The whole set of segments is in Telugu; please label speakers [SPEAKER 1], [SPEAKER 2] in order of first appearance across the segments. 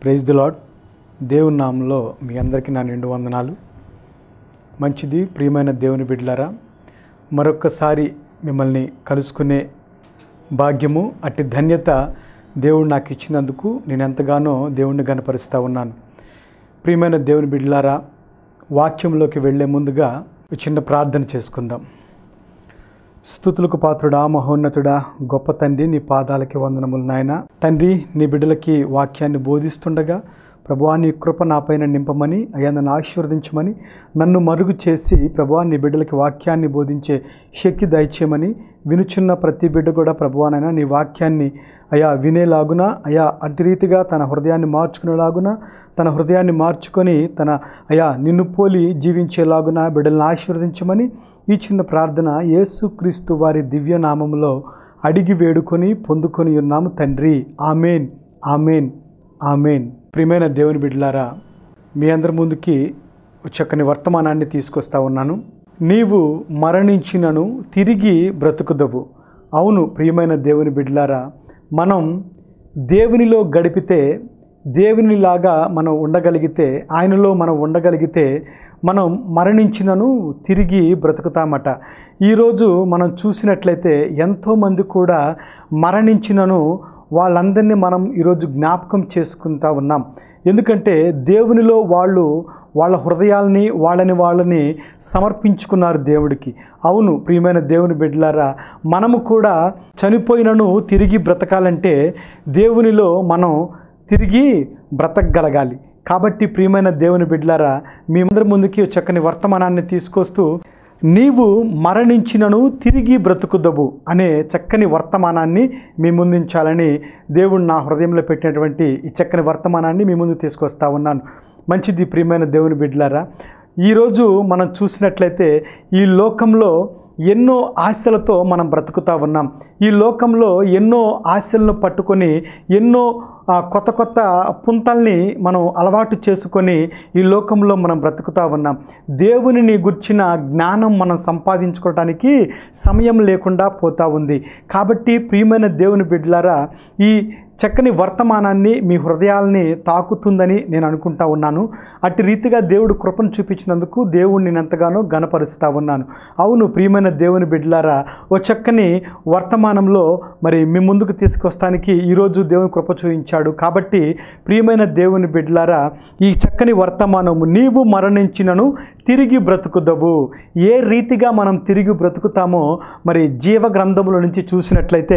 [SPEAKER 1] ప్రైజ్ ది లాడ్ దేవుని నామంలో మీ అందరికీ నా నిండు వందనాలు మంచిది ప్రియమైన దేవుని బిడ్డలారా మరొక్కసారి మిమ్మల్ని కలుసుకునే భాగ్యము అట్టి ధన్యత దేవుడు నాకు ఇచ్చినందుకు నేను ఎంతగానో దేవుణ్ణి గనపరుస్తూ ఉన్నాను ప్రియమైన దేవుని బిడ్డలారా వాక్యంలోకి వెళ్ళే ముందుగా ఒక చిన్న ప్రార్థన చేసుకుందాం స్థుతులకు పాత్రుడా మహోన్నతుడా గొప్ప తండ్రి నీ పాదాలకి వందనములు నాయన తండ్రి నీ బిడ్డలకి వాక్యాన్ని బోధిస్తుండగా ప్రభువా నీ కృప నాపైన నింపమని అయ్యా నన్ను ఆశీర్వదించమని నన్ను మరుగు చేసి ప్రభువా నీ బిడ్డలకి వాక్యాన్ని బోధించే శక్తి దయచేయమని వినుచున్న ప్రతి బిడ్డ కూడా ప్రభువానైనా నీ వాక్యాన్ని అయా వినేలాగున అయా అటు రీతిగా తన హృదయాన్ని మార్చుకునేలాగున తన హృదయాన్ని మార్చుకొని తన అయా నిన్ను పోలి జీవించేలాగున బిడ్డలను ఆశీర్వదించమని ఈ చిన్న ప్రార్థన యేసుక్రీస్తు వారి దివ్య నామములో అడిగి వేడుకొని పొందుకొని ఉన్నాము తండ్రి ఆమెన్ ఆమెన్ ఆమెన్ ప్రియమైన దేవుని బిడ్డలారా మీ అందరి ముందుకి ఒక చక్కని వర్తమానాన్ని తీసుకొస్తా ఉన్నాను నీవు మరణించినను తిరిగి బ్రతుకుదవు అవును ప్రియమైన దేవుని బిడ్డలారా మనం దేవునిలో గడిపితే దేవునిలాగా మనం ఉండగలిగితే ఆయనలో మనం ఉండగలిగితే మనం మరణించినను తిరిగి బ్రతుకుతామట ఈరోజు మనం చూసినట్లయితే ఎంతోమంది కూడా మరణించినను వాళ్ళందరినీ మనం ఈరోజు జ్ఞాపకం చేసుకుంటా ఉన్నాం ఎందుకంటే దేవునిలో వాళ్ళు వాళ్ళ హృదయాల్ని వాళ్ళని వాళ్ళని సమర్పించుకున్నారు దేవుడికి అవును ప్రియమైన దేవుని బిడ్డలారా మనము కూడా చనిపోయినను తిరిగి బ్రతకాలంటే దేవునిలో మనం తిరిగి బ్రతకగలగాలి కాబట్టి ప్రియమైన దేవుని బిడ్డలారా మీ అందరి ముందుకి ఒక చక్కని వర్తమానాన్ని తీసుకొస్తూ నీవు మరణించినను తిరిగి బ్రతుకుదవు అనే చక్కని వర్తమానాన్ని మీ ముందుంచాలని దేవుడు నా హృదయంలో పెట్టినటువంటి ఈ చక్కని వర్తమానాన్ని మీ ముందు తీసుకొస్తా ఉన్నాను మంచిది ప్రియమైన దేవుని బిడ్డలారా ఈరోజు మనం చూసినట్లయితే ఈ లోకంలో ఎన్నో ఆశలతో మనం బ్రతుకుతా ఉన్నాం ఈ లోకంలో ఎన్నో ఆశలను పట్టుకొని ఎన్నో ఆ, కొత్త కొత్త పుంతల్ని మనం అలవాటు చేసుకొని ఈ లోకంలో మనం బ్రతుకుతా ఉన్నాం దేవునిని గుర్చిన జ్ఞానం మనం సంపాదించుకోవడానికి సమయం లేకుండా పోతా ఉంది కాబట్టి ప్రియమైన దేవుని బిడ్డలారా ఈ చక్కని వర్తమానాన్ని మీ హృదయాల్ని తాకుతుందని నేను అనుకుంటా ఉన్నాను అట్టి రీతిగా దేవుడు కృపను చూపించినందుకు దేవుడిని నేను ఎంతగానో గనపరుస్తూ ఉన్నాను అవును ప్రియమైన దేవుని బిడ్డలారా ఓ చక్కని వర్తమానంలో మరి మీ ముందుకు తీసుకొస్తానికి ఈరోజు దేవుని కృప చూపించాడు కాబట్టి ప్రియమైన దేవుని బిడ్డలారా ఈ చక్కని వర్తమానము నీవు మరణించినను తిరిగి బ్రతుకుదవు ఏ రీతిగా మనం తిరిగి బ్రతుకుతామో మరి జీవ గ్రంథముల నుంచి చూసినట్లయితే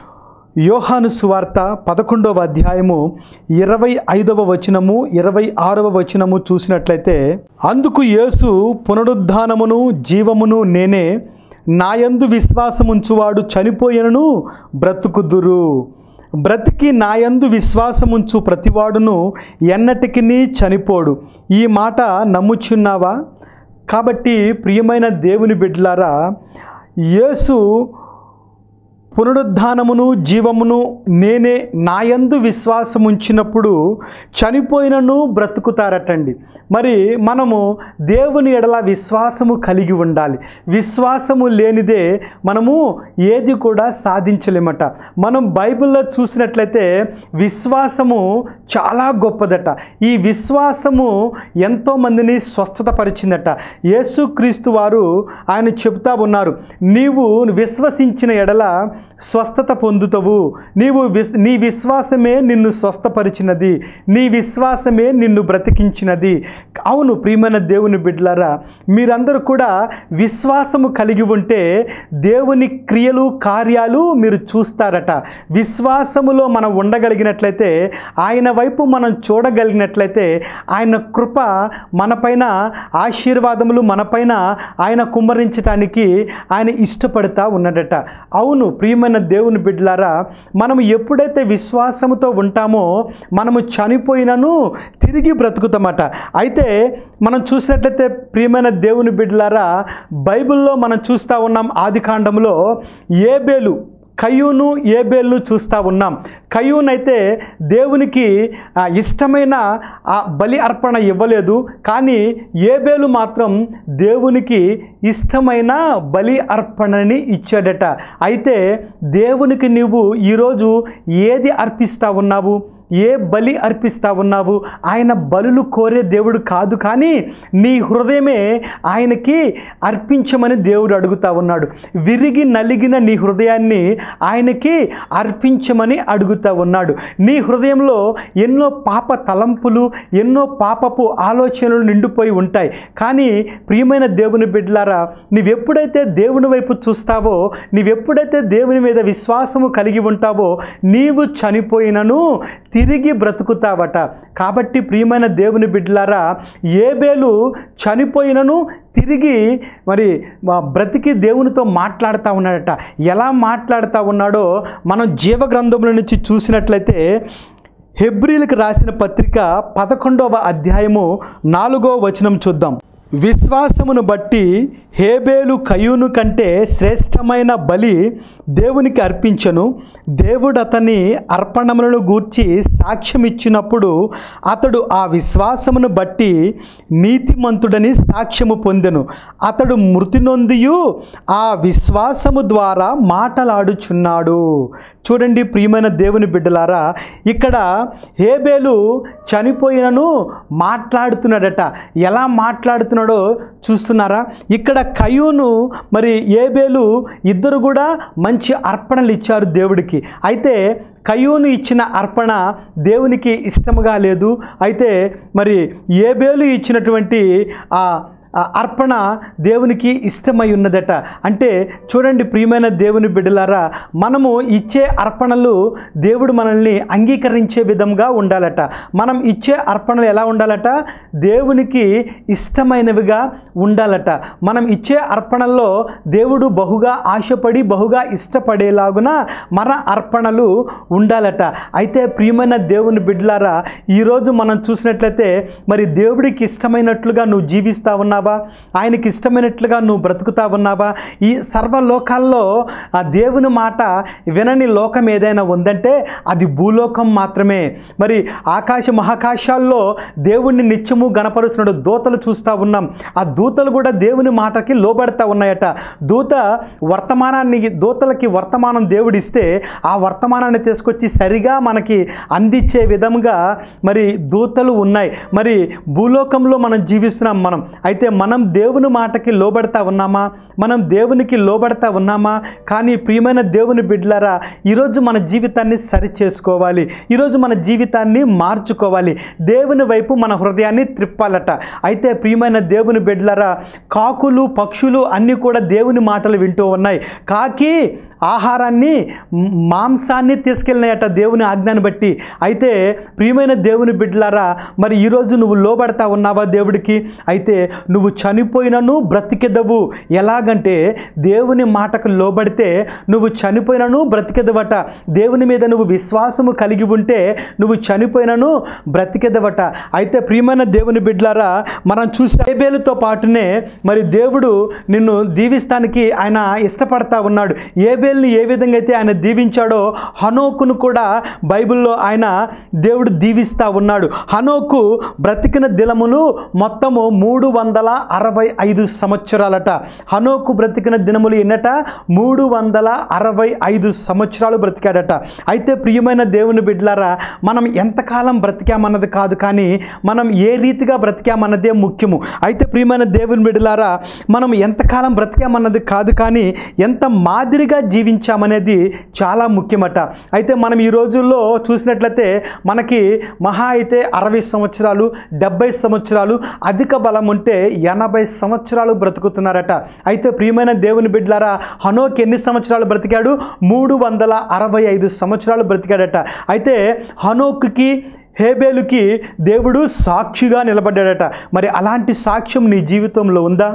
[SPEAKER 1] యోహాను సువార్త పదకొండవ అధ్యాయము ఇరవై ఐదవ వచనము ఇరవై ఆరవ వచనము చూసినట్లయితే అందుకు యేసు పునరుద్ధానమును జీవమును నేనే నాయందు విశ్వాసముంచువాడు చనిపోయినను బ్రతుకుదురు బ్రతికి నాయందు విశ్వాసముంచు ప్రతివాడును ఎన్నటికి చనిపోడు ఈ మాట నమ్ముచున్నావా కాబట్టి ప్రియమైన దేవుని బిడ్డలారా యేసు పునరుద్ధానమును జీవమును నేనే నాయందు విశ్వాసం ఉంచినప్పుడు చనిపోయినను బ్రతుకుతారటండి మరి మనము దేవుని ఎడల విశ్వాసము కలిగి ఉండాలి విశ్వాసము లేనిదే మనము ఏది కూడా సాధించలేమట మనం బైబిల్లో చూసినట్లయితే విశ్వాసము చాలా గొప్పదట ఈ విశ్వాసము ఎంతోమందిని స్వస్థత పరిచిందట యేసుక్రీస్తు వారు ఆయన చెబుతా ఉన్నారు నీవు విశ్వసించిన ఎడల స్వస్థత పొందుతావు నీవు విస్ నీ విశ్వాసమే నిన్ను స్వస్థపరిచినది నీ విశ్వాసమే నిన్ను బ్రతికించినది అవును ప్రియమైన దేవుని బిడ్డలారా మీరందరూ కూడా విశ్వాసము కలిగి ఉంటే దేవుని క్రియలు కార్యాలు మీరు చూస్తారట విశ్వాసములో మనం ఉండగలిగినట్లయితే ఆయన వైపు మనం చూడగలిగినట్లయితే ఆయన కృప మనపైన ఆశీర్వాదములు మనపైన ఆయన కుమ్మరించటానికి ఆయన ఇష్టపడతా ఉన్నాడట అవును ప్రియమైన దేవుని బిడ్డలారా మనం ఎప్పుడైతే విశ్వాసముతో ఉంటామో మనము చనిపోయినను తిరిగి బ్రతుకుతామట అయితే మనం చూసినట్లయితే ప్రియమైన దేవుని బిడ్డలారా బైబిల్లో మనం చూస్తూ ఉన్నాం ఆది కాండంలో ఏబేలు కయ్యూను ఏబేల్ను చూస్తూ ఉన్నాం కయ్యూన్ అయితే దేవునికి ఆ, ఇష్టమైన ఆ బలి అర్పణ ఇవ్వలేదు కానీ ఏబేలు మాత్రం దేవునికి ఇష్టమైన బలి అర్పణని ఇచ్చాడట అయితే దేవునికి నీవు ఈరోజు ఏది అర్పిస్తా ఉన్నావు ఏ బలి అర్పిస్తా ఉన్నావు ఆయన బలులు కోరే దేవుడు కాదు కానీ నీ హృదయమే ఆయనకి అర్పించమని దేవుడు అడుగుతా ఉన్నాడు విరిగి నలిగిన నీ హృదయాన్ని ఆయనకి అర్పించమని అడుగుతా ఉన్నాడు నీ హృదయంలో ఎన్నో పాప తలంపులు ఎన్నో పాపపు ఆలోచనలు నిండిపోయి ఉంటాయి కానీ ప్రియమైన దేవుని బిడ్డలారా నీవెప్పుడైతే దేవుని వైపు చూస్తావో నీవెప్పుడైతే దేవుని మీద విశ్వాసము కలిగి ఉంటావో నీవు చనిపోయినను తిరిగి బ్రతుకుతావట కాబట్టి ప్రియమైన దేవుని బిడ్డలారా ఏబేలు చనిపోయినను తిరిగి మరి మా బ్రతికి దేవునితో మాట్లాడుతూ ఉన్నాడట ఎలా మాట్లాడుతూ ఉన్నాడో మనం జీవ గ్రంథముల నుంచి చూసినట్లయితే హెబ్రిలకు రాసిన పత్రిక పదకొండవ అధ్యాయము నాలుగో వచనం చూద్దాం విశ్వాసమును బట్టి హేబేలు కయూను కంటే శ్రేష్టమైన బలి దేవునికి అర్పించను దేవుడు అతని అర్పణములను గూర్చి సాక్ష్యం ఇచ్చినప్పుడు అతడు ఆ విశ్వాసమును బట్టి నీతిమంతుడని సాక్ష్యము పొందెను అతడు మృతి నొందియు ఆ విశ్వాసము ద్వారా మాటలాడుచున్నాడు చూడండి ప్రియమైన దేవుని బిడ్డలారా ఇక్కడ హేబేలు చనిపోయినను మాట్లాడుతున్నాడట ఎలా మాట్లాడుతున్నాడో చూస్తున్నారా ఇక్కడ కయూను మరి ఏబేలు ఇద్దరు కూడా మంచి అర్పణలు ఇచ్చారు దేవుడికి అయితే కయూను ఇచ్చిన అర్పణ దేవునికి ఇష్టముగా లేదు అయితే మరి ఏబేలు ఇచ్చినటువంటి ఆ ఆ అర్పణ దేవునికి ఇష్టమై ఉన్నదట అంటే చూడండి ప్రియమైన దేవుని బిడ్డలారా మనము ఇచ్చే అర్పణలు దేవుడు మనల్ని అంగీకరించే విధంగా ఉండాలట మనం ఇచ్చే అర్పణలు ఎలా ఉండాలట దేవునికి ఇష్టమైనవిగా ఉండాలట మనం ఇచ్చే అర్పణల్లో దేవుడు బహుగా ఆశపడి బహుగా ఇష్టపడేలాగున మన అర్పణలు ఉండాలట అయితే ప్రియమైన దేవుని బిడ్డలారా ఈరోజు మనం చూసినట్లయితే మరి దేవుడికి ఇష్టమైనట్లుగా నువ్వు జీవిస్తా ఉన్నావా ఆయనకి ఇష్టమైనట్లుగా నువ్వు బ్రతుకుతా ఉన్నావా ఈ సర్వలోకాల్లో ఆ దేవుని మాట వినని లోకం ఏదైనా ఉందంటే అది భూలోకం మాత్రమే మరి ఆకాశ మహాకాశాల్లో దేవుణ్ణి నిత్యము గణపరుస్తున్నాడు దూతలు చూస్తూ ఉన్నాం ఆ దూతలు కూడా దేవుని మాటకి లోబడతా ఉన్నాయట దూత వర్తమానాన్ని దూతలకి వర్తమానం దేవుడిస్తే ఆ వర్తమానాన్ని తీసుకొచ్చి సరిగా మనకి అందించే విధంగా మరి దూతలు ఉన్నాయి మరి భూలోకంలో మనం జీవిస్తున్నాం మనం అయితే మనం దేవుని మాటకి లోబడతా ఉన్నామా మనం దేవునికి లోబడతా ఉన్నామా కానీ ప్రియమైన దేవుని బిడ్డలారా ఈరోజు మన జీవితాన్ని సరి చేసుకోవాలి ఈరోజు మన జీవితాన్ని మార్చుకోవాలి దేవుని వైపు మన హృదయాన్ని త్రిప్పాలట అయితే ప్రియమైన దేవుని బిడ్డలారా కాకులు పక్షులు అన్నీ కూడా దేవుని మాటలు వింటూ ఉన్నాయి కాకి ఆహారాన్ని మ్- మాంసాన్ని తీసుకెళ్ళినాయట దేవుని ఆజ్ఞాన్ని బట్టి అయితే ప్రియమైన దేవుని బిడ్డలారా మరి ఈరోజు నువ్వు లోబడతా ఉన్నావా దేవుడికి అయితే నువ్వు చనిపోయినను బ్రతికెదవు ఎలాగంటే దేవుని మాటకు లోబడితే నువ్వు చనిపోయినను బ్రతికెదవట దేవుని మీద నువ్వు విశ్వాసము కలిగి ఉంటే నువ్వు చనిపోయినను బ్రతికెదవట అయితే ప్రియమైన దేవుని బిడ్డలారా మనం చూసే ఏబేలుతో పాటునే మరి దేవుడు నిన్ను దీవిస్తానికి ఆయన ఇష్టపడతా ఉన్నాడు ఏబేల్ని ఏ విధంగా అయితే ఆయన దీవించాడో హనోకును కూడా బైబిల్లో ఆయన దేవుడు దీవిస్తా ఉన్నాడు హనోకు బ్రతికిన దినములు మొత్తము మూడు వందల అరవై ఐదు సంవత్సరాలట హనోకు బ్రతికిన దినములు ఎన్నట మూడు వందల అరవై ఐదు సంవత్సరాలు బ్రతికాడట అయితే ప్రియమైన దేవుని బిడ్డలారా మనం ఎంతకాలం బ్రతికామన్నది కాదు కానీ మనం ఏ రీతిగా బ్రతికామన్నదే ముఖ్యము అయితే ప్రియమైన దేవుని బిడ్డలారా మనం ఎంతకాలం బ్రతికామన్నది కాదు కానీ ఎంత మాదిరిగా జీవించామనేది చాలా ముఖ్యమట అయితే మనం ఈ రోజుల్లో చూసినట్లయితే మనకి మహా అయితే అరవై సంవత్సరాలు డెబ్బై సంవత్సరాలు అధిక బలం ఉంటే ఎనభై సంవత్సరాలు బ్రతుకుతున్నారట అయితే ప్రియమైన దేవుని బిడ్డలారా హనోక్ ఎన్ని సంవత్సరాలు బ్రతికాడు మూడు వందల అరవై ఐదు సంవత్సరాలు బ్రతికాడట అయితే హనోక్కి హేబేలుకి దేవుడు సాక్షిగా నిలబడ్డాడట మరి అలాంటి సాక్ష్యం నీ జీవితంలో ఉందా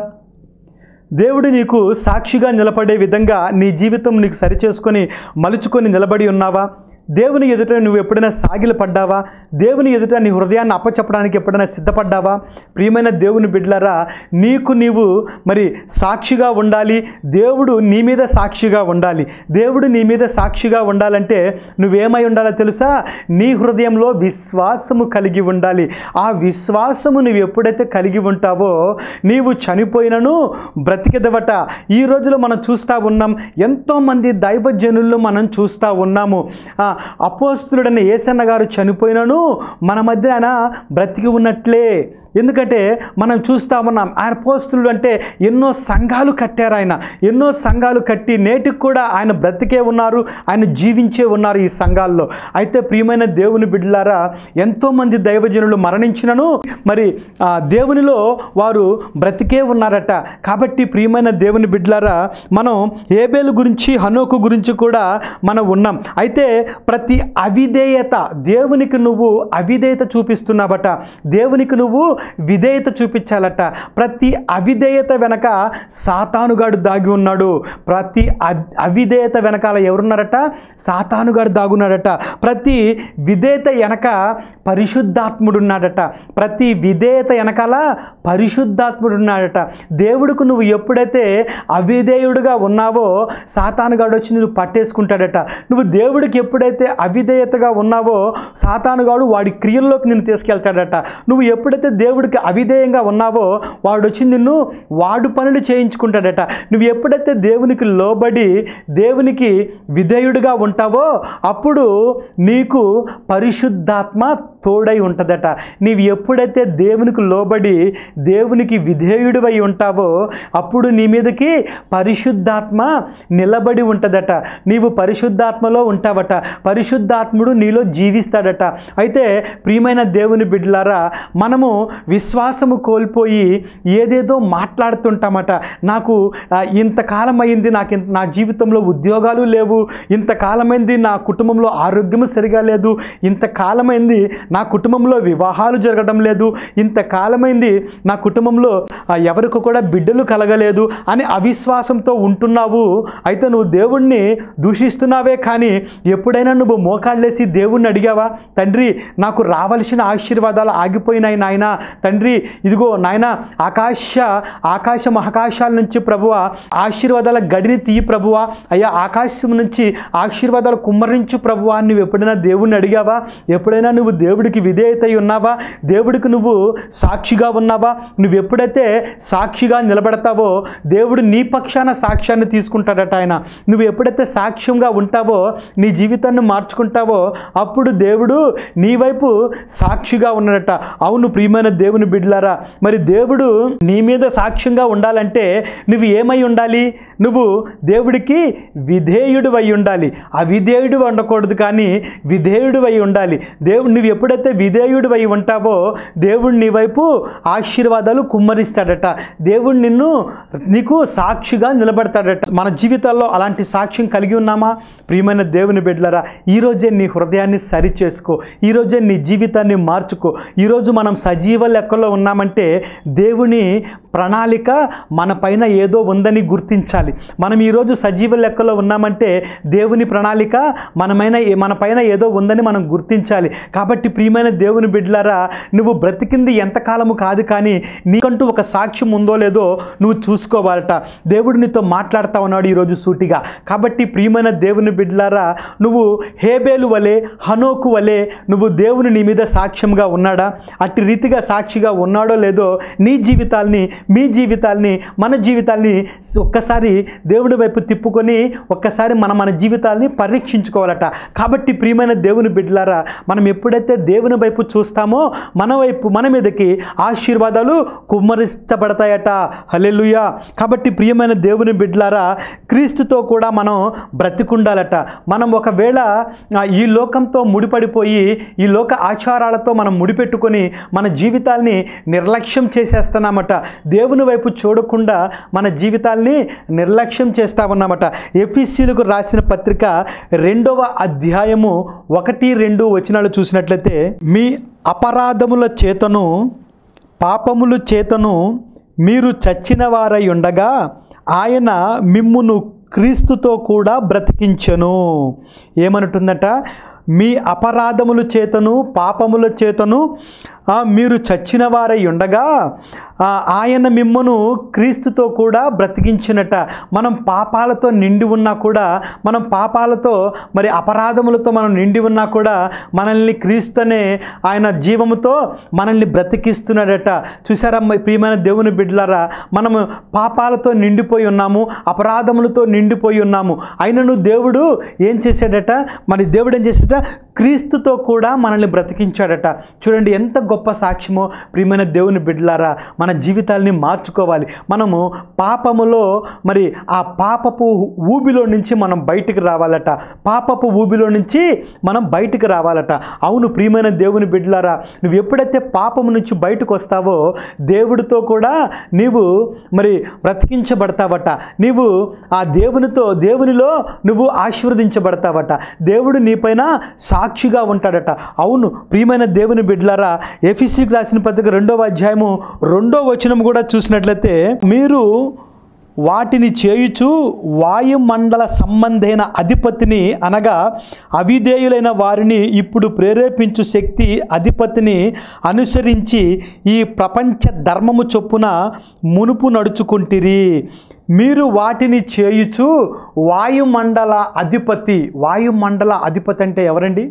[SPEAKER 1] దేవుడు నీకు సాక్షిగా నిలబడే విధంగా నీ జీవితం నీకు సరిచేసుకొని మలుచుకొని నిలబడి ఉన్నావా దేవుని ఎదుట నువ్వు ఎప్పుడైనా సాగిల పడ్డావా దేవుని ఎదుట నీ హృదయాన్ని అప్పచెప్పడానికి ఎప్పుడైనా సిద్ధపడ్డావా ప్రియమైన దేవుని బిడ్డలారా నీకు నీవు మరి సాక్షిగా ఉండాలి దేవుడు నీ మీద సాక్షిగా ఉండాలి దేవుడు నీ మీద సాక్షిగా ఉండాలంటే నువ్వేమై ఉండాలో తెలుసా నీ హృదయంలో విశ్వాసము కలిగి ఉండాలి ఆ విశ్వాసము నువ్వు ఎప్పుడైతే కలిగి ఉంటావో నీవు చనిపోయినను బ్రతికెదవట ఈ రోజులో మనం చూస్తూ ఉన్నాం ఎంతోమంది దైవజనుల్లో మనం చూస్తూ ఉన్నాము ఆ, అపోస్తులుడైన ఏసన్న గారు చనిపోయినను మన మధ్య ఆయన బ్రతికి ఉన్నట్లే ఎందుకంటే మనం చూస్తా ఉన్నాం ఆయన పోస్తులు అంటే ఎన్నో సంఘాలు కట్టారు ఆయన ఎన్నో సంఘాలు కట్టి నేటికి కూడా ఆయన బ్రతికే ఉన్నారు ఆయన జీవించే ఉన్నారు ఈ సంఘాల్లో అయితే ప్రియమైన దేవుని బిడ్డలారా ఎంతోమంది దైవజనులు మరణించినను మరి ఆ దేవునిలో వారు బ్రతికే ఉన్నారట కాబట్టి ప్రియమైన దేవుని బిడ్డలారా మనం ఏబేలు గురించి హనోకు గురించి కూడా మనం ఉన్నాం అయితే ప్రతి అవిధేయత దేవునికి నువ్వు అవిధేయత చూపిస్తున్నావట దేవునికి నువ్వు విధేయత చూపించాలట ప్రతి అవిధేయత వెనక సాతానుగాడు దాగి ఉన్నాడు ప్రతి అ- అవిధేయత వెనకాల ఎవరున్నారట సాతానుగాడు దాగున్నాడట ప్రతి విధేయత వెనక పరిశుద్ధాత్ముడు ఉన్నాడట ప్రతి విధేయత వెనకాల పరిశుద్ధాత్ముడు ఉన్నాడట దేవుడికి నువ్వు ఎప్పుడైతే అవిధేయుడుగా ఉన్నావో సాతానుగాడు వచ్చి నువ్వు పట్టేసుకుంటాడట నువ్వు దేవుడికి ఎప్పుడైతే అవిధేయతగా ఉన్నావో సాతానుగాడు వాడి క్రియల్లోకి నిన్ను తీసుకెళ్తాడట నువ్వు ఎప్పుడైతే దేవుడికి అవిధేయంగా ఉన్నావో వాడు వచ్చి నిన్ను వాడు పనులు చేయించుకుంటాడట నువ్వు ఎప్పుడైతే దేవునికి లోబడి దేవునికి విధేయుడిగా ఉంటావో అప్పుడు నీకు పరిశుద్ధాత్మ తోడై ఉంటుందట నీవు ఎప్పుడైతే దేవునికి లోబడి దేవునికి విధేయుడివై ఉంటావో అప్పుడు నీ మీదకి పరిశుద్ధాత్మ నిలబడి ఉంటుందట నీవు పరిశుద్ధాత్మలో ఉంటావట పరిశుద్ధాత్ముడు నీలో జీవిస్తాడట అయితే ప్రియమైన దేవుని బిడ్డలారా మనము విశ్వాసము కోల్పోయి ఏదేదో మాట్లాడుతుంటామట నాకు ఆ, ఇంతకాలం అయింది నాకు ఇంత- నా జీవితంలో ఉద్యోగాలు లేవు ఇంతకాలమైంది నా కుటుంబంలో ఆరోగ్యం సరిగా లేదు ఇంతకాలమైంది నా కుటుంబంలో వివాహాలు జరగడం లేదు ఇంతకాలమైంది నా కుటుంబంలో ఆ, ఎవరికి కూడా బిడ్డలు కలగలేదు అని అవిశ్వాసంతో ఉంటున్నావు అయితే నువ్వు దేవుణ్ణి దూషిస్తున్నావే కానీ ఎప్పుడైనా నువ్వు మోకాళ్ళేసి దేవుణ్ణి అడిగావా తండ్రి నాకు రావలసిన ఆశీర్వాదాలు ఆగిపోయినాయి నాయన తండ్రి ఇదిగో నాయన ఆకాశ ఆకాశ మహాకాశాల నుంచి ప్రభువ ఆశీర్వాదాల గడిని తీయి ప్రభువ అయ్యా ఆకాశం నుంచి ఆశీర్వాదాలు కుమ్మరించు ప్రభువా అని నువ్వు ఎప్పుడైనా దేవుణ్ణి అడిగావా ఎప్పుడైనా నువ్వు దేవుడికి విధేయత అయి ఉన్నావా దేవుడికి నువ్వు సాక్షిగా ఉన్నావా నువ్వు ఎప్పుడైతే సాక్షిగా నిలబడతావో దేవుడు నీ పక్షాన సాక్ష్యాన్ని తీసుకుంటాడట ఆయన నువ్వు ఎప్పుడైతే సాక్ష్యంగా ఉంటావో నీ జీవితాన్ని మార్చుకుంటావో అప్పుడు దేవుడు నీ వైపు సాక్షిగా ఉన్నాడట అవును ప్రియమైన దేవుని బిడ్డలారా మరి దేవుడు నీ మీద సాక్ష్యంగా ఉండాలంటే నువ్వు ఏమై ఉండాలి నువ్వు దేవుడికి విధేయుడు అయి ఉండాలి అవిధేయుడు ఉండకూడదు కానీ విధేయుడు అయి ఉండాలి దేవుడు నువ్వు ఎప్పుడైతే విధేయుడు అయి ఉంటావో దేవుడు నీ వైపు ఆశీర్వాదాలు కుమ్మరిస్తాడట దేవుడు నిన్ను నీకు సాక్షిగా నిలబడతాడట మన జీవితాల్లో అలాంటి సాక్ష్యం కలిగి ఉన్నామా ప్రియమైన దేవుని బిడ్డలరా ఈరోజే నీ హృదయాన్ని సరి చేసుకో ఈరోజే నీ జీవితాన్ని మార్చుకో ఈరోజు మనం సజీవ లెక్కలో ఉన్నామంటే దేవుని ప్రణాళిక మన పైన ఏదో ఉందని గుర్తించాలి మనం ఈరోజు సజీవ లెక్కలో ఉన్నామంటే దేవుని ప్రణాళిక మనమైన మన పైన ఏదో ఉందని మనం గుర్తించాలి కాబట్టి ప్రియమైన దేవుని బిడ్డలారా నువ్వు బ్రతికింది ఎంతకాలము కాదు కానీ నీకంటూ ఒక సాక్ష్యం ఉందో లేదో నువ్వు చూసుకోవాలట దేవుడు నీతో మాట్లాడుతా ఉన్నాడు ఈరోజు సూటిగా కాబట్టి ప్రియమైన దేవుని బిడ్డలారా నువ్వు హేబేలు వలె హనోకు వలె నువ్వు దేవుని నీ మీద సాక్ష్యంగా ఉన్నాడా అట్టి రీతిగా సాక్షిగా ఉన్నాడో లేదో నీ జీవితాల్ని మీ జీవితాల్ని మన జీవితాల్ని ఒక్కసారి దేవుడి వైపు తిప్పుకొని ఒక్కసారి మన మన జీవితాల్ని పరీక్షించుకోవాలట కాబట్టి ప్రియమైన దేవుని బిడ్డలారా మనం ఎప్పుడైతే దేవుని వైపు చూస్తామో మన వైపు మన మీదకి ఆశీర్వాదాలు కుమ్మరిస్తబడతాయట హల్లెలూయా కాబట్టి ప్రియమైన దేవుని బిడ్డలారా క్రీస్తుతో కూడా మనం బ్రతికుండాలట మనం ఒకవేళ ఆ, ఈ లోకంతో ముడిపడిపోయి ఈ లోక ఆచారాలతో మనం ముడిపెట్టుకొని మన జీవితాల్ని నిర్లక్ష్యం చేసేస్తున్నామట దేవుని వైపు చూడకుండా మన జీవితాల్ని నిర్లక్ష్యం చేస్తా ఉన్నామట ఎఫ్ఈసీలకు రాసిన పత్రిక రెండవ అధ్యాయము ఒకటి రెండు వచనాలు చూసినట్లయితే మీ అపరాధముల చేతను పాపముల చేతను మీరు చచ్చిన వారై ఉండగా ఆయన మిమ్మును క్రీస్తుతో కూడా బ్రతికించెను ఏమనుంటుందట మీ అపరాధముల చేతను పాపముల చేతను ఆ, మీరు చచ్చిన వారై ఉండగా ఆ, ఆయన మిమ్మను క్రీస్తుతో కూడా బ్రతికించినట మనం పాపాలతో నిండి ఉన్నా కూడా మనం పాపాలతో మరి అపరాధములతో మనం నిండి ఉన్నా కూడా మనల్ని క్రీస్తునే ఆయన జీవముతో మనల్ని బ్రతికిస్తున్నాడట చూసారా మ- ప్రియమైన దేవుని బిడ్డలారా మనము పాపాలతో నిండిపోయి ఉన్నాము అపరాధములతో నిండిపోయి ఉన్నాము అయినను దేవుడు ఏం చేశాడట మరి దేవుడు ఏం చేశాడట క్రీస్తుతో కూడా మనల్ని బ్రతికించాడట చూడండి ఎంత గొప్ప సాక్ష్యమో ప్రియమైన దేవుని బిడ్డలారా మన జీవితాల్ని మార్చుకోవాలి మనము పాపములో మరి ఆ పాపపు ఊబిలో నుంచి మనం బయటికి రావాలట పాపపు ఊబిలో నుంచి మనం బయటికి రావాలట అవును ప్రియమైన దేవుని బిడ్డలారా నువ్వు ఎప్పుడైతే పాపము నుంచి బయటకు వస్తావో దేవుడితో కూడా నీవు మరి బ్రతికించబడతావట నీవు ఆ దేవునితో దేవునిలో నువ్వు ఆశీర్వదించబడతావట దేవుడు నీపైన సాక్షిగా ఉంటాడట అవును ప్రియమైన దేవుని బిడ్డలారా ఎఫీసీకి రాసిన పత్రిక రెండవ అధ్యాయము రెండో వచనం కూడా చూసినట్లయితే మీరు వాటిని చేయుచు వాయుమండల సంబంధైన అధిపతిని అనగా అవిధేయులైన వారిని ఇప్పుడు ప్రేరేపించు శక్తి అధిపతిని అనుసరించి ఈ ప్రపంచ ధర్మము చొప్పున మునుపు నడుచుకుంటిరి మీరు వాటిని చేయుచు వాయుమండల అధిపతి వాయుమండల అధిపతి అంటే ఎవరండి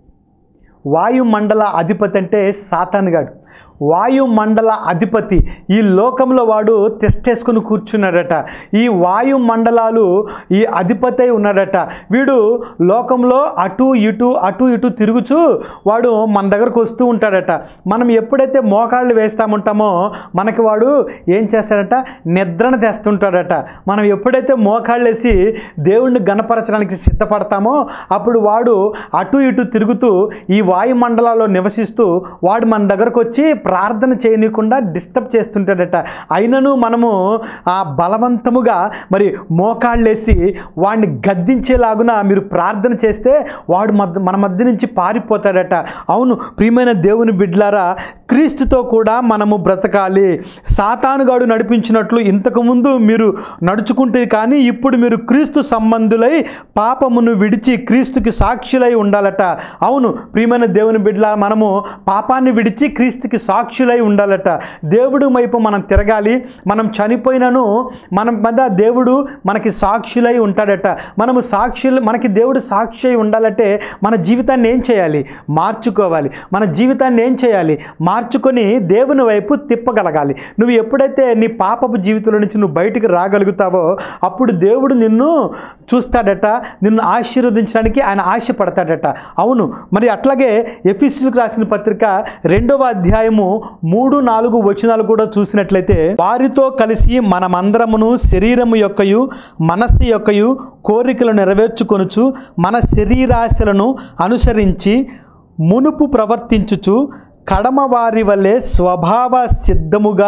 [SPEAKER 1] వాయుమండల అధిపతి అంటే సాతానుగాడు వాయుమండల అధిపతి ఈ లోకంలో వాడు తెస్టేసుకుని కూర్చున్నాడట ఈ వాయుమండలాలు ఈ అధిపతి అయి ఉన్నాడట వీడు లోకంలో అటు ఇటు అటు ఇటు తిరుగుచూ వాడు మన దగ్గరకు వస్తూ ఉంటాడట మనం ఎప్పుడైతే మోకాళ్ళు వేస్తాముంటామో మనకి వాడు ఏం చేస్తాడట నిద్రను తెస్తుంటాడట మనం ఎప్పుడైతే మోకాళ్ళు వేసి దేవుణ్ణి గణపరచడానికి సిద్ధపడతామో అప్పుడు వాడు అటు ఇటు తిరుగుతూ ఈ వాయుమండలాల్లో నివసిస్తూ వాడు మన దగ్గరకు వచ్చి ప్రార్థన చేయనీయకుండా డిస్టర్బ్ చేస్తుంటాడట అయినను మనము ఆ బలవంతముగా మరి మోకాళ్ళేసి వాడిని గద్దించేలాగున మీరు ప్రార్థన చేస్తే వాడు మధ్య మన మధ్య నుంచి పారిపోతాడట అవును ప్రియమైన దేవుని బిడ్లారా క్రీస్తుతో కూడా మనము బ్రతకాలి సాతానుగాడు నడిపించినట్లు ఇంతకుముందు మీరు నడుచుకుంటే కానీ ఇప్పుడు మీరు క్రీస్తు సంబంధులై పాపమును విడిచి క్రీస్తుకి సాక్షులై ఉండాలట అవును ప్రియమైన దేవుని బిడ్డల మనము పాపాన్ని విడిచి క్రీస్తుకి సాక్షులై ఉండాలట దేవుడు వైపు మనం తిరగాలి మనం చనిపోయినను మన మధ్య దేవుడు మనకి సాక్షులై ఉంటాడట మనము సాక్షులు మనకి దేవుడు సాక్షి అయి ఉండాలంటే మన జీవితాన్ని ఏం చేయాలి మార్చుకోవాలి మన జీవితాన్ని ఏం చేయాలి మార్చుకొని దేవుని వైపు తిప్పగలగాలి నువ్వు ఎప్పుడైతే నీ పాపపు జీవితంలో నుంచి నువ్వు బయటికి రాగలుగుతావో అప్పుడు దేవుడు నిన్ను చూస్తాడట నిన్ను ఆశీర్వదించడానికి ఆయన ఆశపడతాడట అవును మరి అట్లాగే ఎఫీసీలకు రాసిన పత్రిక రెండవ అధ్యాయము మూడు నాలుగు వచనాలు కూడా చూసినట్లయితే వారితో కలిసి మనమందరమును శరీరము యొక్కయు మనస్సు యొక్కయు కోరికలు నెరవేర్చుకొనుచు మన శరీరాశలను అనుసరించి మునుపు ప్రవర్తించుచు కడమ వారి వలె స్వభావ సిద్ధముగా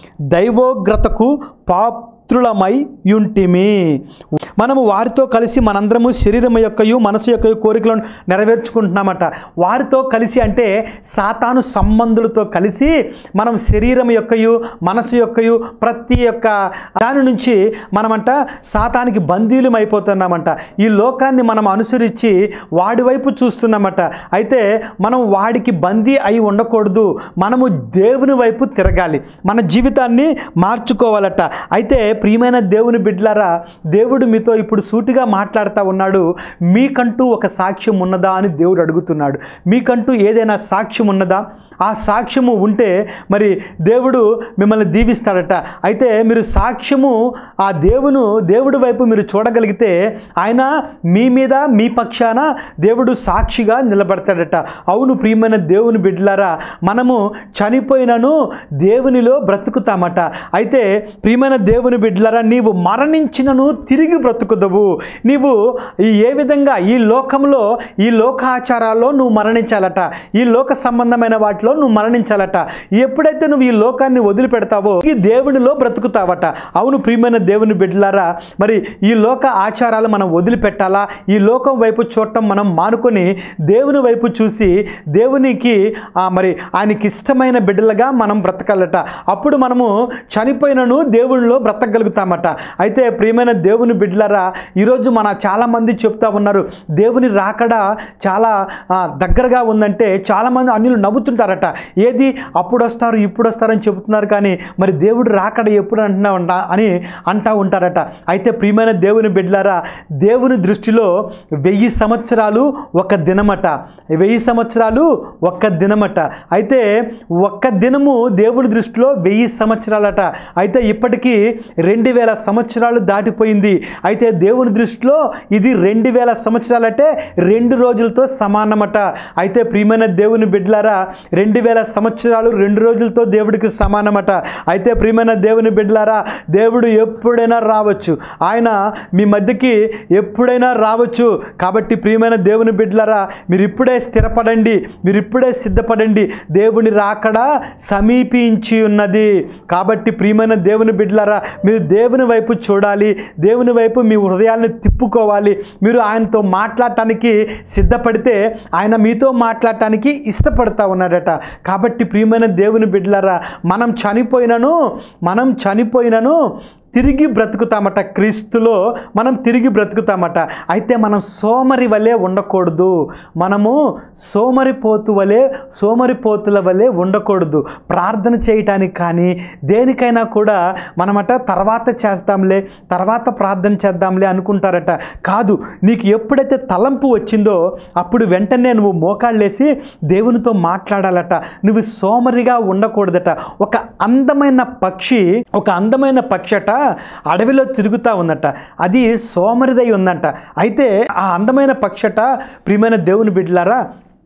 [SPEAKER 1] దైవోగ్రతకు పాత్రులమై యుంటిమి మనము వారితో కలిసి మనందరము శరీరం యొక్కయు మనసు యొక్క కోరికలను నెరవేర్చుకుంటున్నామట వారితో కలిసి అంటే సాతాను సంబంధులతో కలిసి మనం శరీరం యొక్కయు మనసు యొక్కయు ప్రతి ఒక్క దాని నుంచి మనమంట సాతానికి బందీలం అయిపోతున్నామంట ఈ లోకాన్ని మనం అనుసరించి వాడి వైపు చూస్తున్నామట అయితే మనం వాడికి బందీ అయి ఉండకూడదు మనము దేవుని వైపు తిరగాలి మన జీవితాన్ని మార్చుకోవాలట అయితే ప్రియమైన దేవుని బిడ్డలారా దేవుడు మీతో ఇప్పుడు సూటిగా మాట్లాడుతూ ఉన్నాడు మీకంటూ ఒక సాక్ష్యం ఉన్నదా అని దేవుడు అడుగుతున్నాడు మీకంటూ ఏదైనా సాక్ష్యం ఉన్నదా ఆ సాక్ష్యము ఉంటే మరి దేవుడు మిమ్మల్ని దీవిస్తాడట అయితే మీరు సాక్ష్యము ఆ దేవును దేవుడి వైపు మీరు చూడగలిగితే ఆయన మీ మీద మీ పక్షాన దేవుడు సాక్షిగా నిలబడతాడట అవును ప్రియమైన దేవుని బిడ్డలారా మనము చనిపోయినను దేవునిలో బ్రతుకుతామట అయితే ప్రియమైన దేవుని బిడ్డలారా నీవు మరణించినను తిరిగి బ్రతుకుదవు నీవు ఈ ఏ విధంగా ఈ లోకంలో ఈ లోకాచారాల్లో నువ్వు మరణించాలట ఈ లోక సంబంధమైన వాటిలో నువ్వు మరణించాలట ఎప్పుడైతే నువ్వు ఈ లోకాన్ని వదిలిపెడతావో ఈ దేవునిలో బ్రతుకుతావట అవును ప్రియమైన దేవుని బిడ్డలారా మరి ఈ లోక ఆచారాలు మనం వదిలిపెట్టాలా ఈ లోకం వైపు చూడటం మనం మానుకొని దేవుని వైపు చూసి దేవునికి ఆ, మరి ఆయనకి ఇష్టమైన బిడ్డలుగా మనం బ్రతకాలట అప్పుడు మనము చనిపోయినను దేవునిలో బ్రతక బ్రతకగలుగుతామట అయితే ప్రియమైన దేవుని బిడ్డలారా ఈరోజు మన చాలామంది చెప్తా ఉన్నారు దేవుని రాకడ చాలా ఆ, దగ్గరగా ఉందంటే చాలామంది అన్యులు నవ్వుతుంటారట ఏది అప్పుడు వస్తారు ఇప్పుడు వస్తారని చెబుతున్నారు కానీ మరి దేవుడు రాకడ ఎప్పుడు అంటున్నా ఉంటా అని అంటా ఉంటారట అయితే ప్రియమైన దేవుని బిడ్డలారా దేవుని దృష్టిలో వెయ్యి సంవత్సరాలు ఒక దినమట వెయ్యి సంవత్సరాలు ఒక్క దినమట అయితే ఒక్క దినము దేవుని దృష్టిలో వెయ్యి సంవత్సరాలట అయితే ఇప్పటికీ రెండు వేల సంవత్సరాలు దాటిపోయింది అయితే దేవుని దృష్టిలో ఇది రెండు వేల సంవత్సరాలంటే రెండు రోజులతో సమానమట అయితే ప్రియమైన దేవుని బిడ్డలారా రెండు వేల సంవత్సరాలు రెండు రోజులతో దేవుడికి సమానమట అయితే ప్రియమైన దేవుని బిడ్డలారా దేవుడు ఎప్పుడైనా రావచ్చు ఆయన మీ మధ్యకి ఎప్పుడైనా రావచ్చు కాబట్టి ప్రియమైన దేవుని బిడ్డలారా మీరు ఇప్పుడే స్థిరపడండి మీరు ఇప్పుడే సిద్ధపడండి దేవుని రాకడ సమీపించి ఉన్నది కాబట్టి ప్రియమైన దేవుని బిడ్డలారా మీరు దేవుని వైపు చూడాలి దేవుని వైపు మీ హృదయాన్ని తిప్పుకోవాలి మీరు ఆయనతో మాట్లాడటానికి సిద్ధపడితే ఆయన మీతో మాట్లాడటానికి ఇష్టపడతా ఉన్నాడట కాబట్టి ప్రియమైన దేవుని బిడ్డలారా మనం చనిపోయినను మనం చనిపోయినను తిరిగి బ్రతుకుతామట క్రీస్తులో మనం తిరిగి బ్రతుకుతామట అయితే మనం సోమరి వలె ఉండకూడదు మనము సోమరిపోతు వలె సోమరిపోతుల వలె ఉండకూడదు ప్రార్థన చేయటానికి కానీ దేనికైనా కూడా మనమట తర్వాత చేస్తాంలే తర్వాత ప్రార్థన చేద్దాంలే అనుకుంటారట కాదు నీకు ఎప్పుడైతే తలంపు వచ్చిందో అప్పుడు వెంటనే నువ్వు మోకాళ్ళేసి దేవునితో మాట్లాడాలట నువ్వు సోమరిగా ఉండకూడదట ఒక అందమైన పక్షి ఒక అందమైన పక్షి అట అడవిలో తిరుగుతూ ఉందట అది సోమరిదై ఉందంట అయితే ఆ అందమైన పక్షి అట ప్రియమైన దేవుని బిడ్డలారా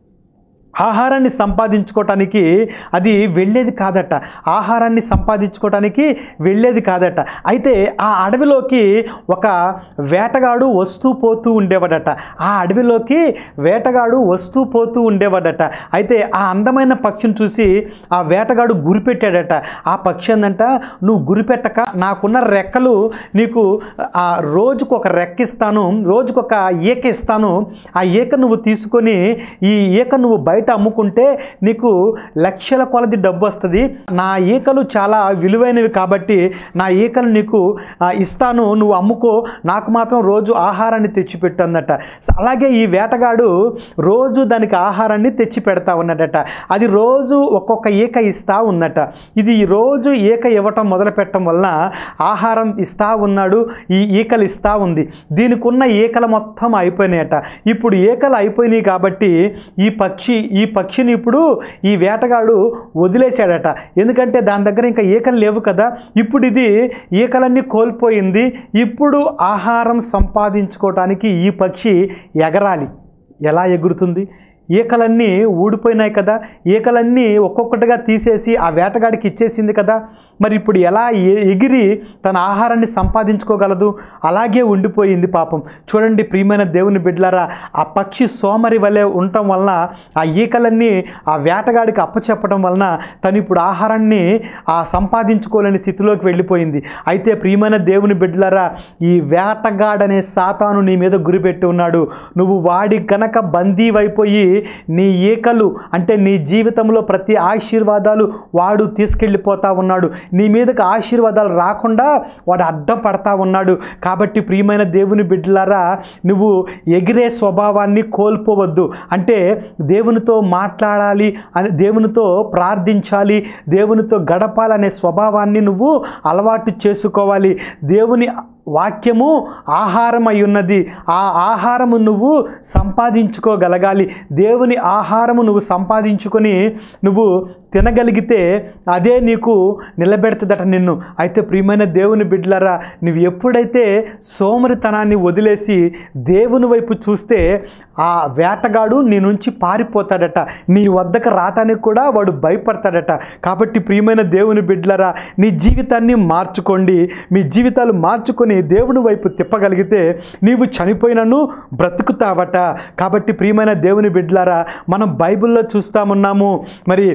[SPEAKER 1] ఆహారాన్ని సంపాదించుకోవటానికి అది వెళ్ళేది కాదట ఆహారాన్ని సంపాదించుకోవటానికి వెళ్ళేది కాదట అయితే ఆ అడవిలోకి ఒక వేటగాడు వస్తూ పోతూ ఉండేవాడట ఆ అడవిలోకి వేటగాడు వస్తూ పోతూ ఉండేవాడట అయితే ఆ అందమైన పక్షిని చూసి ఆ వేటగాడు గురిపెట్టాడట ఆ పక్షి ఏందంట నువ్వు గురిపెట్టక నాకున్న రెక్కలు నీకు ఆ రోజుకు ఒక రెక్క ఇస్తాను రోజుకు ఒక ఈక ఇస్తాను ఆ ఈక నువ్వు తీసుకొని ఈ ఈక నువ్వు బయట అమ్ముకుంటే నీకు లక్షల కొలది డబ్బు వస్తుంది నా ఈకలు చాలా విలువైనవి కాబట్టి నా ఈకలు నీకు ఆ, ఇస్తాను నువ్వు అమ్ముకో నాకు మాత్రం రోజు ఆహారాన్ని తెచ్చిపెట్టు అందట అలాగే ఈ వేటగాడు రోజు దానికి ఆహారాన్ని తెచ్చి పెడతా ఉన్నాడట అది రోజు ఒక్కొక్క ఈక ఇస్తా ఉన్నట ఇది ఈ రోజు ఈక ఇవ్వటం మొదలు పెట్టడం వలన ఆహారం ఇస్తా ఉన్నాడు ఈ ఈకలు ఇస్తా ఉంది దీనికి ఉన్న ఈకలు మొత్తం అయిపోయినాయట ఇప్పుడు ఈకలు అయిపోయినాయి కాబట్టి ఈ పక్షి ఈ పక్షిని ఇప్పుడు ఈ వేటగాడు వదిలేశాడట ఎందుకంటే దాని దగ్గర ఇంకా ఈకలు లేవు కదా ఇప్పుడు ఇది ఈకలన్నీ కోల్పోయింది ఇప్పుడు ఆహారం సంపాదించుకోవటానికి ఈ పక్షి ఎగరాలి ఎలా ఎగురుతుంది ఈకలన్నీ ఊడిపోయినాయి కదా ఈకలన్నీ ఒక్కొక్కటిగా తీసేసి ఆ వేటగాడికి ఇచ్చేసింది కదా మరి ఇప్పుడు ఎలా ఎ- ఎగిరి తన ఆహారాన్ని సంపాదించుకోగలదు అలాగే ఉండిపోయింది పాపం చూడండి ప్రియమైన దేవుని బిడ్డలారా ఆ పక్షి సోమరి వలె ఉండటం వలన ఆ ఈకలన్నీ ఆ వేటగాడికి అప్పచెప్పడం వలన తను ఇప్పుడు ఆహారాన్ని ఆ సంపాదించుకోలేని స్థితిలోకి వెళ్ళిపోయింది అయితే ప్రియమైన దేవుని బిడ్డలారా ఈ వేటగాడనే సాతాను నీ మీద గురిపెట్టి ఉన్నాడు నువ్వు వాడి గనక బందీవైపోయి నీ ఈకలు అంటే నీ జీవితంలో ప్రతి ఆశీర్వాదాలు వాడు తీసుకెళ్ళిపోతా ఉన్నాడు నీ మీదకి ఆశీర్వాదాలు రాకుండా వాడు అడ్డం పడతా ఉన్నాడు కాబట్టి ప్రియమైన దేవుని బిడ్డలారా నువ్వు ఎగిరే స్వభావాన్ని కోల్పోవద్దు అంటే దేవునితో మాట్లాడాలి అని దేవునితో ప్రార్థించాలి దేవునితో గడపాలనే స్వభావాన్ని నువ్వు అలవాటు చేసుకోవాలి దేవుని వాక్యము ఆహారం అయి ఉన్నది ఆ ఆహారము నువ్వు సంపాదించుకోగలగాలి దేవుని ఆహారము నువ్వు సంపాదించుకొని నువ్వు తినగలిగితే అదే నీకు నిలబెడుతుందట నిన్ను అయితే ప్రియమైన దేవుని బిడ్డలారా నువ్వు ఎప్పుడైతే సోమరితనాన్ని వదిలేసి దేవుని వైపు చూస్తే ఆ వేటగాడు నీ నుంచి పారిపోతాడట నీ వద్దకు రావటానికి కూడా వాడు భయపడతాడట కాబట్టి ప్రియమైన దేవుని బిడ్డలారా నీ జీవితాన్ని మార్చుకోండి మీ జీవితాలు మార్చుకొని దేవుని వైపు తిప్పగలిగితే నీవు చనిపోయినను బ్రతుకుతావట కాబట్టి ప్రియమైన దేవుని బిడ్డలారా మనం బైబిల్లో చూస్తామున్నాము మరి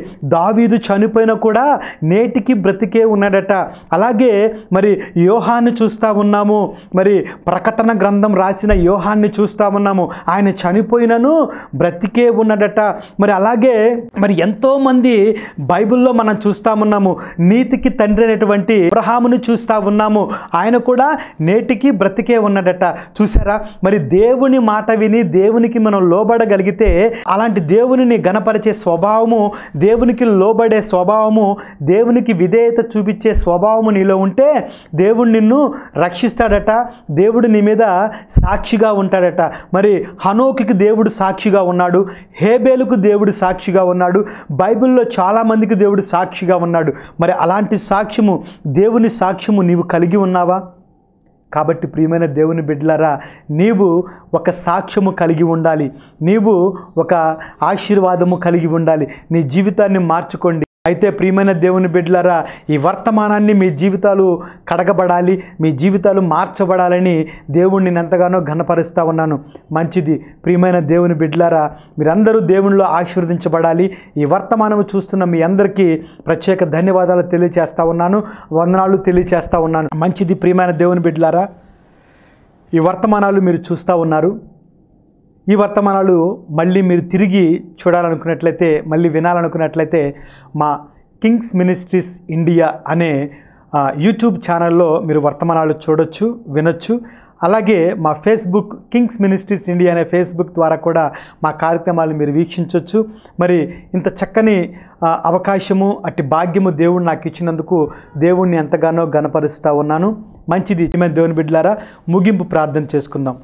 [SPEAKER 1] దావీదు చనిపోయినా కూడా నేటికి బ్రతికే ఉన్నాడట అలాగే మరి యోహాన్ని చూస్తూ ఉన్నాము మరి ప్రకటన గ్రంథం రాసిన యోహాన్ని చూస్తూ ఉన్నాము ఆయన చనిపోయినను బ్రతికే ఉన్నాడట మరి అలాగే మరి ఎంతోమంది బైబిల్లో మనం చూస్తూ ఉన్నాము నీతికి తండ్రి అనేటువంటి అబ్రహామును చూస్తూ ఉన్నాము ఆయన కూడా నేటికి బ్రతికే ఉన్నాడట చూసారా మరి దేవుని మాట విని దేవునికి మనం లోబడగలిగితే అలాంటి దేవునిని గణపరిచే స్వభావము దేవునికి లోబడే స్వభావము దేవునికి విధేయత చూపించే స్వభావము నీలో ఉంటే దేవుడు నిన్ను రక్షిస్తాడట దేవుడు నీ మీద సాక్షిగా ఉంటాడట మరి హనోకికి దేవుడు సాక్షిగా ఉన్నాడు హేబేలుకు దేవుడు సాక్షిగా ఉన్నాడు బైబిల్లో చాలామందికి దేవుడు సాక్షిగా ఉన్నాడు మరి అలాంటి సాక్ష్యము దేవుని సాక్ష్యము నీవు కలిగి ఉన్నావా కాబట్టి ప్రియమైన దేవుని బిడ్డలారా నీవు ఒక సాక్ష్యము కలిగి ఉండాలి నీవు ఒక ఆశీర్వాదము కలిగి ఉండాలి నీ జీవితాన్ని మార్చుకోండి అయితే ప్రియమైన దేవుని బిడ్డలారా ఈ వర్తమానాన్ని మీ జీవితాలు కడగబడాలి మీ జీవితాలు మార్చబడాలని దేవుణ్ణి నేను ఎంతగానో ఘనపరుస్తూ ఉన్నాను మంచిది ప్రియమైన దేవుని బిడ్డలారా మీరందరూ దేవునిలో ఆశీర్వదించబడాలి ఈ వర్తమానము చూస్తున్న మీ అందరికీ ప్రత్యేక ధన్యవాదాలు తెలియచేస్తా ఉన్నాను వందనాలు తెలియచేస్తా ఉన్నాను మంచిది ప్రియమైన దేవుని బిడ్డలారా ఈ వర్తమానాలు మీరు చూస్తూ ఉన్నారు ఈ వర్తమానాలు మళ్ళీ మీరు తిరిగి చూడాలనుకున్నట్లయితే మళ్ళీ వినాలనుకున్నట్లయితే మా కింగ్స్ మినిస్ట్రీస్ ఇండియా అనే ఆ, యూట్యూబ్ ఛానల్లో మీరు వర్తమానాలు చూడొచ్చు వినొచ్చు అలాగే మా ఫేస్బుక్ కింగ్స్ మినిస్ట్రీస్ ఇండియా అనే ఫేస్బుక్ ద్వారా కూడా మా కార్యక్రమాలు మీరు వీక్షించవచ్చు మరి ఇంత చక్కని ఆ, అవకాశము అట్టి భాగ్యము దేవుడు నాకు ఇచ్చినందుకు దేవుణ్ణి ఎంతగానో గనపరుస్తూ ఉన్నాను మంచిది ఈమె దేవుని బిడ్డలారా ముగింపు ప్రార్థన చేసుకుందాం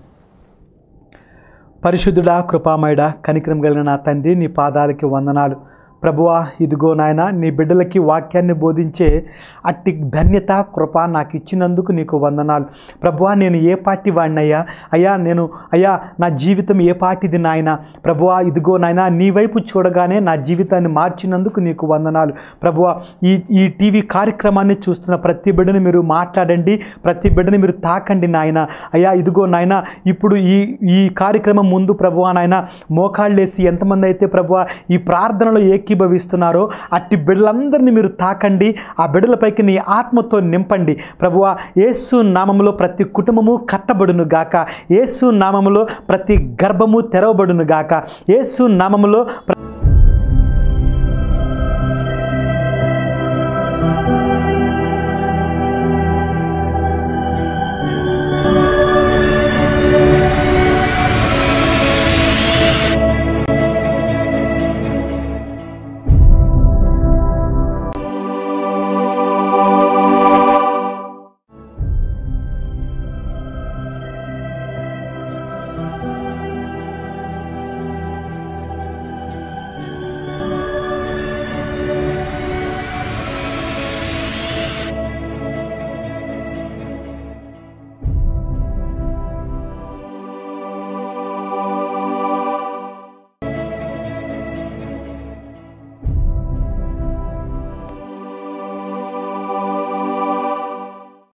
[SPEAKER 1] పరిశుద్ధుడా కృపామయుడా కనికరం కలిగిన నా తండ్రి నీ పాదాలకి వందనాలు ప్రభువా ఇదిగో నాయన నీ బిడ్డలకి వాక్యాన్ని బోధించే అట్టి ధన్యత కృప నాకు ఇచ్చినందుకు నీకు వందనాలు ప్రభువా నేను ఏ పార్టీ వాడినయ్యా అయ్యా నేను అయ్యా నా జీవితం ఏ పార్టీది నాయన ప్రభువా ఇదిగో నాయన నీ వైపు చూడగానే నా జీవితాన్ని మార్చినందుకు నీకు వందనాలు ప్రభువా ఈ ఈ టీవీ కార్యక్రమాన్ని చూస్తున్న ప్రతి బిడ్డని మీరు మాట్లాడండి ప్రతి బిడ్డని మీరు తాకండి నాయన అయ్యా ఇదిగో నాయన ఇప్పుడు ఈ ఈ కార్యక్రమం ముందు ప్రభువా నాయన మోకాళ్ళేసి ఎంతమంది అయితే ప్రభువా ఈ ప్రార్థనలో ఏకీభవిస్తున్నారో అట్టి బిడ్డలందరినీ మీరు తాకండి ఆ బిడ్డలపైకి నీ ఆత్మతో నింపండి ప్రభువా యేసు నామములో ప్రతి కుటుంబము కట్టబడును గాక యేసు నామములో ప్రతి గర్భము తెరవబడును గాక యేసు నామములో ప్ర-